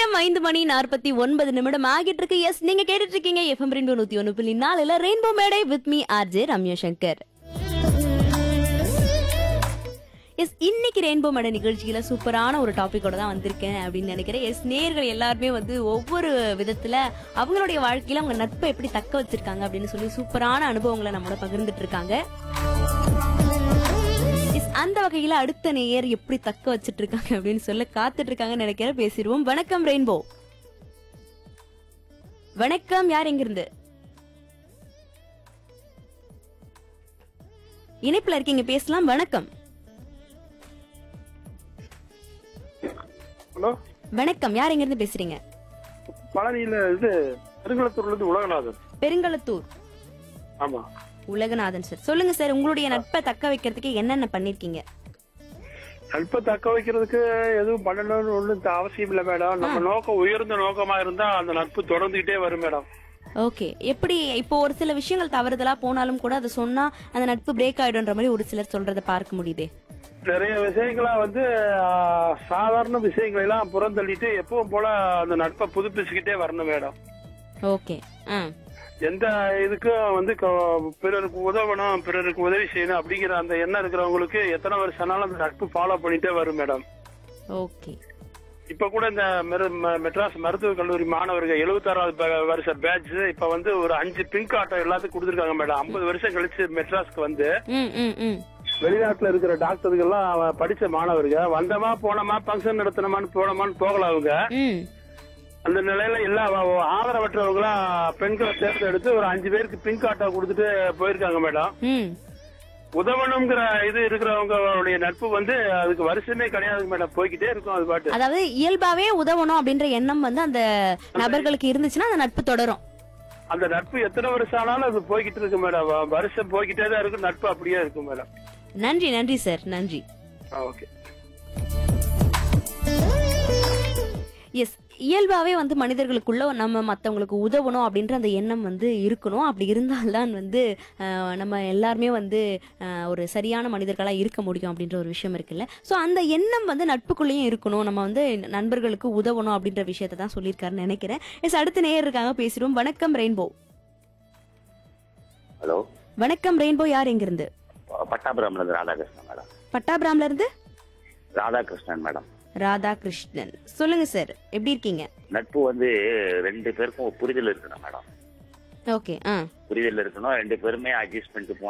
நேரம் ஐந்து மணி நாற்பத்தி ஒன்பது நிமிடம் ஆகிட்டு இருக்கு எஸ் நீங்க கேட்டுட்டு இருக்கீங்க எஃப்எம் ரெயின்போ நூத்தி ஒன்னு புள்ளி நாலுல ரெயின்போ மேடை with me RJ Ramya Shankar yes இன்னைக்கு ரெயின்போ மேடை நிகழ்ச்சியில சூப்பரான ஒரு டாபிக்கோட தான் வந்திருக்கேன் அப்படின்னு நினைக்கிறேன் எஸ் நேர்கள் எல்லாருமே வந்து ஒவ்வொரு விதத்துல அவங்களுடைய வாழ்க்கையில அவங்க நட்பை எப்படி தக்க வச்சிருக்காங்க அப்படின்னு சொல்லி சூப்பரான அனுபவங்களை நம்மளோட பகிர்ந்துட்டு இருக்காங்க எஸ் அந்த வகையில அடுத்த நேயர் எப்படி தக்க வச்சிட்டு இருக்காங்க அப்படின்னு சொல்ல காத்துட்டு இருக்காங்கன்னு நினைக்கிறேன் பேசிடுவோம் வணக்கம் ரெயின்போ வணக்கம் யார் எங்கிருந்து இணைப்புல இருக்கீங்க பேசலாம் வணக்கம் ஹலோ வணக்கம் யார் எங்க இருந்து பேசுறீங்க பழனியில இது பெருங்குளத்தூர்ல இருந்து உலகநாதன் பெருங்களத்தூர் ஆமா உலகநாதன் சார் சொல்லுங்க சார் உங்களுடைய நட்பை தக்க வைக்கிறதுக்கு என்னென்ன பண்ணிருக்கீங்க நட்பை தக்க வைக்கிறதுக்கு எதுவும் பண்ணணும்னு ஒண்ணும் அவசியம் இல்ல மேடம் நம்ம நோக்கம் உயர்ந்த நோக்கமா இருந்தா அந்த நட்பு தொடர்ந்துகிட்டே வரும் மேடம் ஓகே எப்படி இப்போ ஒரு சில விஷயங்கள் தவறுதலா போனாலும் கூட அதை சொன்னா அந்த நட்பு பிரேக் ஆயிடும்ன்ற மாதிரி ஒரு சிலர் சொல்றதை பார்க்க முடியுதே நிறைய விஷயங்களா வந்து ஆ, சாதாரண விஷயங்களை எல்லாம் புறந்தள்ளிட்டு எப்பவும் போல அந்த நட்பை புதுப்பிச்சுக்கிட்டே வரணும் மேடம் ஓகே ஆ எந்த இதுக்கும் வந்து க- பிறருக்கு உதவணும் பிறருக்கு உதவி செய்யணும் அப்படிங்கிற அந்த எண்ணம் இருக்கிறவங்களுக்கு எத்தனை வருஷம் ஆனாலும் அந்த நட்பு ஃபாலோ பண்ணிட்டே வரும் மேடம் ஓகே இப்ப கூட இந்த மெரு- ம- மெட்ராஸ் மருத்துவக் கல்லூரி மாணவர்கள் எழுபத்தாறாவது ப- வருஷ பேட்ச் இப்ப வந்து ஒரு அஞ்சு பிங்க் ஆட்டோ எல்லாத்துக்கும் கொடுத்துருக்காங்க மேடம் ஐம்பது வருஷம் கழிச்சு மெட்ராஸ்க்கு வந்து ம் ம் ம் வெளிநாட்டுல இருக்கிற டாக்டர்கள்லாம் அவ- படிச்ச மாணவர்கள் வந்தமா போனோமா ஃபங்க்ஷன் நடத்தினமான்னு போனோமான்னு போகல அவங்க ம் அந்த நிலையில எல்லா அவ- ஆதரவற்றவங்களா பெண்களை தேர்ந்தெடுத்து ஒரு அஞ்சு பேருக்கு பிங்க் ஆட்டோ கொடுத்துட்டு போயிருக்காங்க மேடம் ம் உதவணுங்கிற இது இருக்கிறவங்களுடைய நட்பு வந்து அதுக்கு வருஷமே கிடையாது மேடம் போய்கிட்டே இருக்கும் அது பாட்டு அதாவது இயல்பாவே உதவணும் அப்படின்ற எண்ணம் வந்து அந்த நபர்களுக்கு இருந்துச்சுன்னா அந்த நட்பு தொடரும் அந்த நட்பு எத்தனை வருஷம் ஆனாலும் அது போய்கிட்டு இருக்கு மேடம் வ- வருஷம் போய்கிட்டே தான் இருக்கு நட்பு அப்படியே இருக்கும் மேடம் நன்றி நன்றி சார் நன்றி ஓகே எஸ் இயல்பாவே வந்து மனிதர்களுக்குள்ள நம்ம மத்தவங்களுக்கு உதவணும் அப்படின்ற அந்த எண்ணம் வந்து இருக்கணும் அப்படி இருந்தால்தான் வந்து அஹ், நம்ம எல்லாருமே வந்து அஹ், ஒரு சரியான மனிதர்களா இருக்க முடியும் அப்படின்ற ஒரு விஷயம் இருக்குல்ல ஸோ அந்த எண்ணம் வந்து நட்புக்குள்ளேயும் இருக்கணும் நம்ம வந்து நண்பர்களுக்கு உதவணும் அப்படின்ற விஷயத்தை தான் சொல்லியிருக்காருன்னு நினைக்கிறேன் எஸ் அடுத்த நேயர் இருக்காங்க பேசிடுவோம் வணக்கம் ரெயின்போ ஹலோ வணக்கம் ரெயின்போ யார் எங்கிருந்து பட்டாபுரம்ல இருந்து ராதாகிருஷ்ணன் மேடம் பட்டாபிராம்ல இருந்து ராதாகிருஷ்ணன் மேடம் ராதாகிருஷ்ணன் சொல்லுங்க சார் எப்படி இருக்கீங்க நட்பு வந்து ரெண்டு பேருக்கும் புரிதல் இருக்கணும் மேடம் ஓகே ஆ புரிதல் இருக்கணும் ரெண்டு பேருமே அட்ஜஸ்ட் பண்ணிட்டு போனா